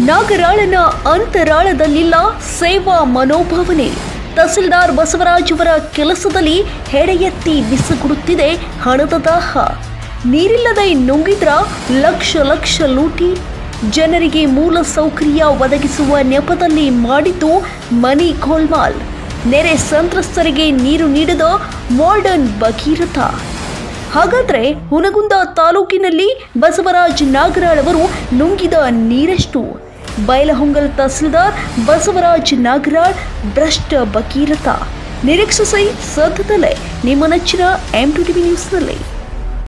ನಾಗರಾಳನ ಅಂತರಾಳದಲ್ಲಿಲ್ಲ ಸೇವಾ ಮನೋಭಾವನೆ ತಹಸೀಲ್ದಾರ್ ಬಸವರಾಜ್ ಅವರ ಕೆಲಸದಲ್ಲಿ ಹೆಡೆ ಎತ್ತಿ ಬಿಸಿಗುಡುತ್ತಿದೆ ಹಣದ ದಾಹ ನೀರಿಲ್ಲದೆ ನುಂಗಿದ್ರ ಲಕ್ಷ ಲಕ್ಷ ಲೂಟಿ ಜನರಿಗೆ ಮೂಲ ಸೌಕರ್ಯ ಒದಗಿಸುವ ನೆಪದಲ್ಲಿ ಮಾಡಿದ್ದು ಮನಿ ಗೋಲ್ಮಾಲ್ ನೆರೆ ಸಂತ್ರಸ್ತರಿಗೆ ನೀರು ನೀಡದ ಮಾಡರ್ನ್ ಭಗೀರಥ ಹಾಗಾದ್ರೆ ಹುನಗುಂದ ತಾಲೂಕಿನಲ್ಲಿ ಬಸವರಾಜ್ ನಾಗರಾಳ್ ಅವರು ನುಂಗಿದ ನೀರೆಷ್ಟು ಬೈಲಹೊಂಗಲ್ ತಹಸೀಲ್ದಾರ್ ಬಸವರಾಜ್ ನಾಗರಾಳ್ ಭ್ರಷ್ಟ ಭಗೀರಥ ನಿರೀಕ್ಷಿಸಿ ಸದ್ಯದಲ್ಲೇ ನಿಮ್ಮ ನೆಚ್ಚಿನ ಎಂ ಟು ಟಿವಿ ನ್ಯೂಸ್ನಲ್ಲಿ